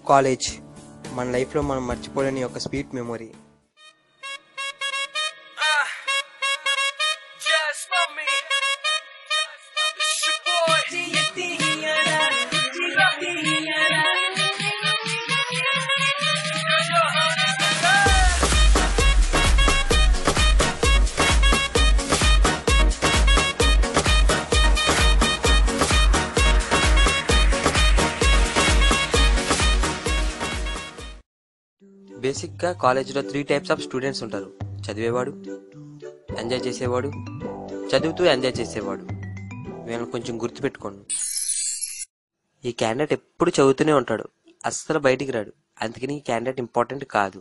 College మన లైఫ్లో మనం మర్చిపోలేని ఒక sweet memory Just for me. It's your boy. బేసిక్గా కాలేజ్లో త్రీ టైప్స్ ఆఫ్ స్టూడెంట్స్ ఉంటారు చదివేవాడు ఎంజాయ్ చేసేవాడు చదువుతూ ఎంజాయ్ చేసేవాడు వీళ్ళని కొంచెం గుర్తుపెట్టుకోండి ఈ క్యాండిడేట్ ఎప్పుడు చదువుతూనే ఉంటాడు అస్సలు బయటికి రాడు అందుకని ఈ క్యాండిడేట్ ఇంపార్టెంట్ కాదు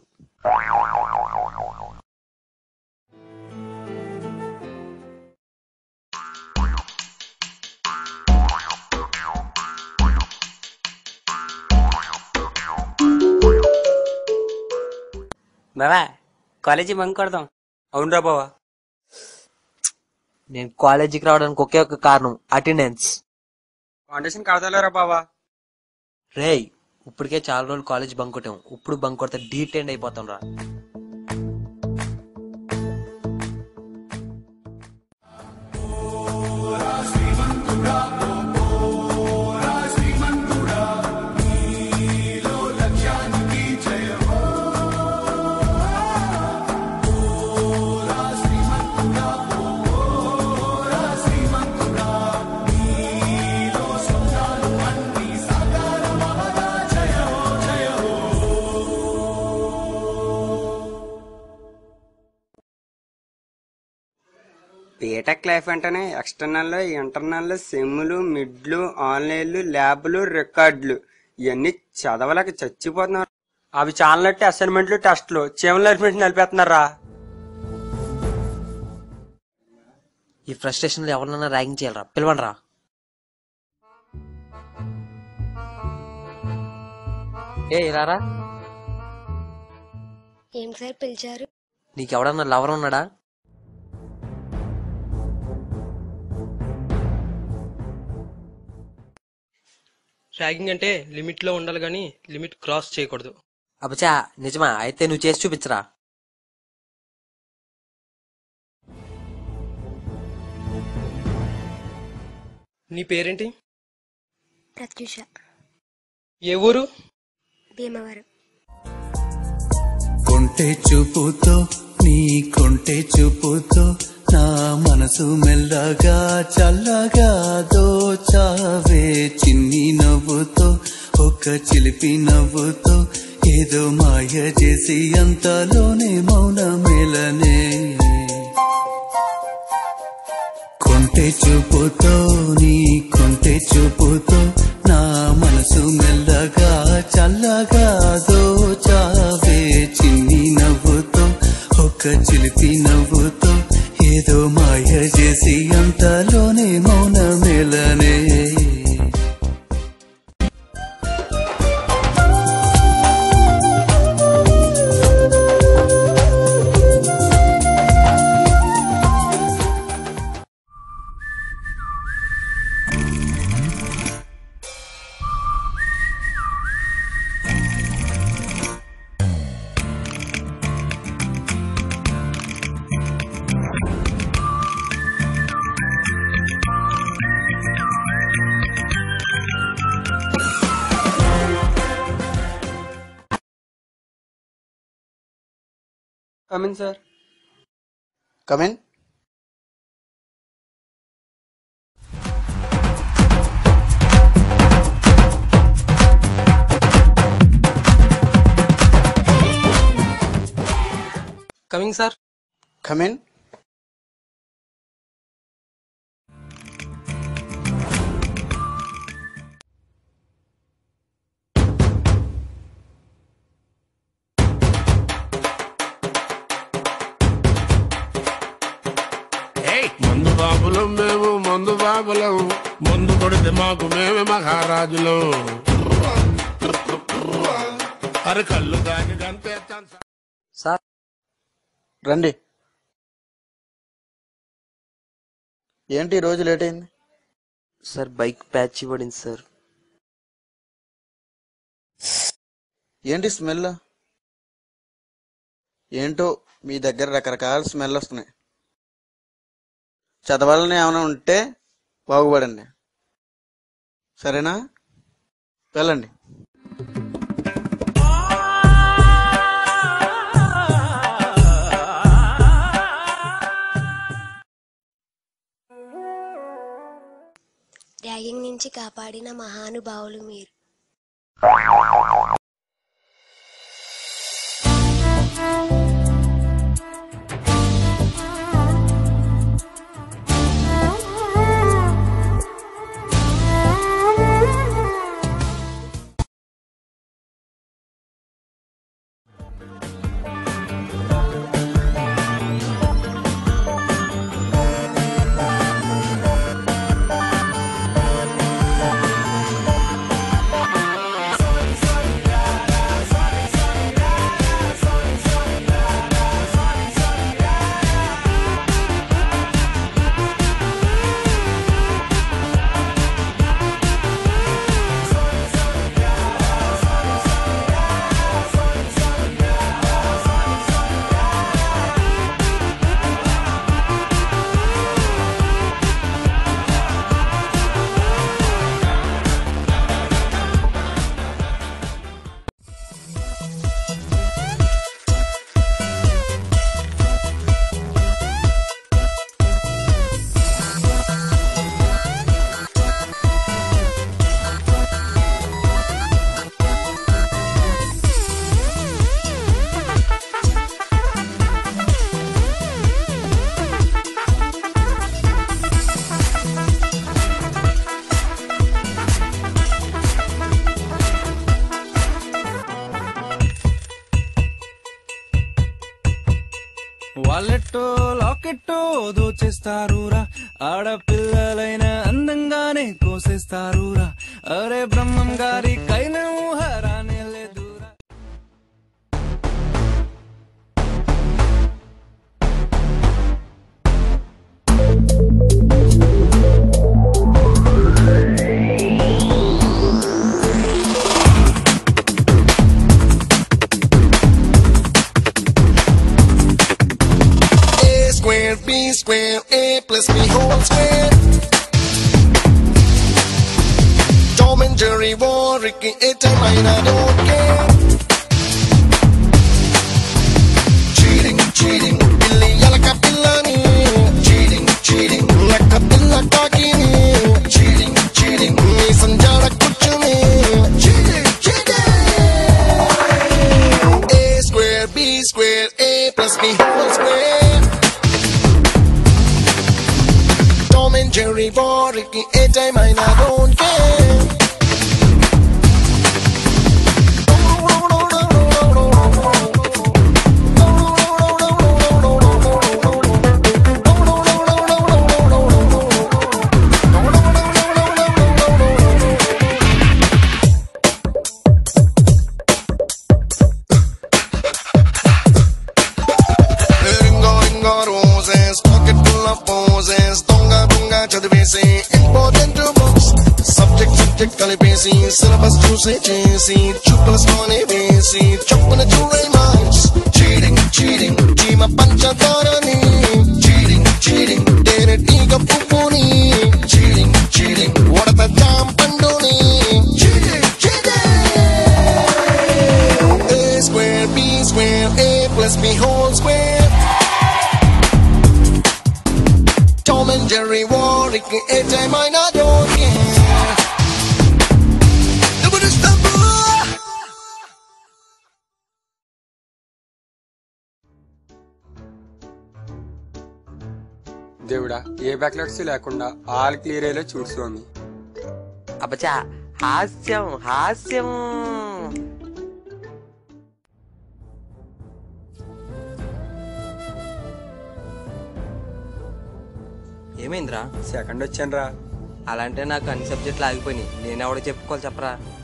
బావా కాలేజీ బంక్ కొడదాం అవునరా బావా నేను కాలేజీకి రావడానికి ఒకే ఒక కారణం అటెండెన్స్ ఫౌండేషన్ కడతలేరా బావా రేయ్ ఇప్పటికే చాలా రోజులు కాలేజ్ బంక్ కొట్టాం ఇప్పుడు బంక్ కొడితే డీటెండ్ అయిపోతాం రా బీటెక్ లైఫ్ అంటేనే ఎక్స్టర్నల్ ఇంటర్నల్ సెమ్లు మిడ్లు ఆన్లైన్లు ల్యాబ్లు రికార్డులు ఇవన్నీ చదవలేక చచ్చిపోతున్నారు అవి చాలనట్టు అసైన్మెంట్లు టెస్ట్లు చీమల అడ్మిషన్ నిలిపేస్తున్నారా ఈ ఫ్రస్ట్రేషన్లో ఎవరినైనా ర్యాగింగ్ చేయాలరా పిలవండి రా ఏ రారా ఏం సార్ పిలిచారు నీకు ఎవడన్నా లవర్ ఉన్నాడా ర్యాగింగ్ అంటే లిమిట్ లో ఉండాలి కానీ లిమిట్ క్రాస్ చేయకూడదు అబ్బచా నిజమా అయితే నువ్వు చేసి చూపించరా నీ పేరేంటి ప్రత్యూష ఏ ఊరు భీమవరం కొంటె చూపుతో నీ కొంటె చూపుతో నా మనసు మెల్లగా చల్లగా దోచావే చిన్ని నవ్వుతో ఒక చిలిపి నవ్వుతో ఏదో మాయ చేసి అంతలోనే మౌన మేలనే కొంటె చూపుతో నీ కొంటె చూపుతో నా మనసు మెల్లగా చల్లగా దోచావే చిన్ని నవ్వుతో ఒక చిలిపి నవ్వుతో ఏదో మాయ చేసి అంతలోనే మౌన మేలనే come in sir come in coming sir come in మందు బాబులం మేము మందు బాబులం మందు కొడితే మాకు మేమే మహారాజులం అరే కళ్ళు దాగి గంతే సార్ రండి ఏంటి ఈ రోజు లేట్ అయింది సార్ బైక్ ప్యాచ్ ఇవ్వడింది సార్ ఏంటి స్మెల్ ఏంటో మీ దగ్గర రకరకాల స్మెల్ వస్తున్నాయి చదవాలని ఏమైనా ఉంటే బాగుపడండి సరేనా వెళ్ళండి ర్యాగింగ్ నుంచి కాపాడిన మహానుభావులు మీరు వాళ్ళెట్టో లాకెట్టో దోచేస్తారురా ఆడపిల్లలైన అందంగానే కోసేస్తారురా అరే బ్రహ్మం గారి కైన ఊహరానే లేదురా A square, B square, A plus B whole square. Tom and Jerry war, Ricky, A time I don't care. Cheating, cheating, Billy Yalaka Pillani. Cheating, cheating, Laka Pilla Kakini. Cheating, cheating, me Sanjara Kuchumi. Cheating, cheating. A square, B square, A plus B whole square. Tom and Jerry war, Ricky, A time I don't care. Ringo, ringo, roses, pocket full of poses, donga, donga, చదివేసి important books. Subject, subject కలిపేసి syllabus చూసే చేసి చుక్కలతోనే వేసి చొప్పున చూడే marks cheating cheating చీమ పంచదారని cheating cheating తేనెటీగ పువ్వుని చీటింగ్ చీటింగ్ ఉడత జాం పండుని cheating cheating A square, B square, A plus B whole square. Tom and Jerry war, Ricky, A time I not don't care. Nobody stop. దేవుడా ఏ బ్యాక్లాగ్స్ లేకుండా ఆల్ క్లియర్ అయ్యేలా చూడు స్వామి అబ్బచా హాస్యం హాస్యం ఏమైందిరా సెకండ్ వచ్చాను రా అలాంటే నాకు అన్ని సబ్జెక్టులు ఆగిపోయినాయి నేను ఎవడో చెప్పుకోవాలి చెప్పరా